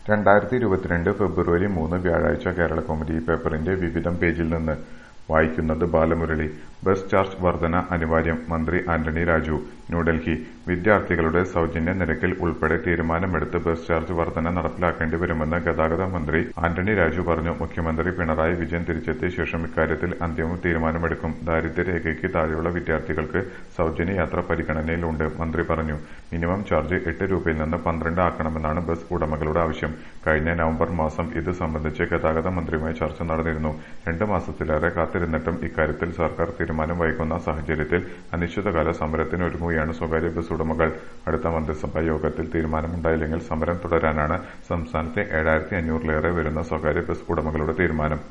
രണ്ടായിരത്തി ഇരുപത്തിരണ്ട് ഫെബ്രുവരി മൂന്ന് വ്യാഴാഴ്ച കേരളകൗമുദി പേപ്പറിന്റെ വിവിധം പേജിൽ നിന്ന് വായിക്കുന്നത് ബാലമുരളി ബസ് ചാർജ് വർധന അനിവാര്യം മന്ത്രി ആന്റണി രാജു ന്യൂഡൽഹി വിദ്യാർത്ഥികളുടെ സൗജന്യ നിരക്കിൽ ഉൾപ്പെടെ തീരുമാനമെടുത്ത് ബസ് ചാർജ് വർധന നടപ്പിലാക്കേണ്ടി വരുമെന്ന് ഗതാഗത മന്ത്രി ആന്റണി രാജു പറഞ്ഞു മുഖ്യമന്ത്രി പിണറായി വിജയൻ തിരിച്ചെത്തിയ ശേഷം ഇക്കാര്യത്തിൽ അന്തിമ തീരുമാനമെടുക്കും ദാരിദ്ര്യരേഖയ്ക്ക് താഴെയുള്ള വിദ്യാർത്ഥികൾക്ക് സൗജന്യ യാത്ര പരിഗണനയിലുണ്ട് മന്ത്രി പറഞ്ഞു മിനിമം ചാർജ് എട്ട് രൂപയിൽ നിന്ന് പന്ത്രണ്ട് ആക്കണമെന്നാണ് ബസ് ഉടമകളുടെ ആവശ്യം കഴിഞ്ഞ നവംബർ മാസം ഇത് സംബന്ധിച്ച് ഗതാഗത മന്ത്രിയുമായി ചർച്ച നടന്നിരുന്നു രണ്ട് മാസത്തിലേറെ കാത്തിരുന്നിട്ടും ഇക്കാര്യത്തിൽ സർക്കാർ തീരുമാനം വൈകുന്ന സാഹചര്യത്തിൽ അനിശ്ചിതകാല സമരത്തിനൊരുങ്ങുകയാണ് സ്വകാര്യ ബസ് ഉടമകൾ അടുത്ത മന്ത്രിസഭാ യോഗത്തിൽ തീരുമാനമുണ്ടായില്ലെങ്കിൽ സമരം തുടരാനാണ് സംസ്ഥാനത്തെ ഏഴായിരത്തി അഞ്ഞൂറിലേറെ വരുന്ന സ്വകാര്യ ബസ് ഉടമകളുടെ തീരുമാനം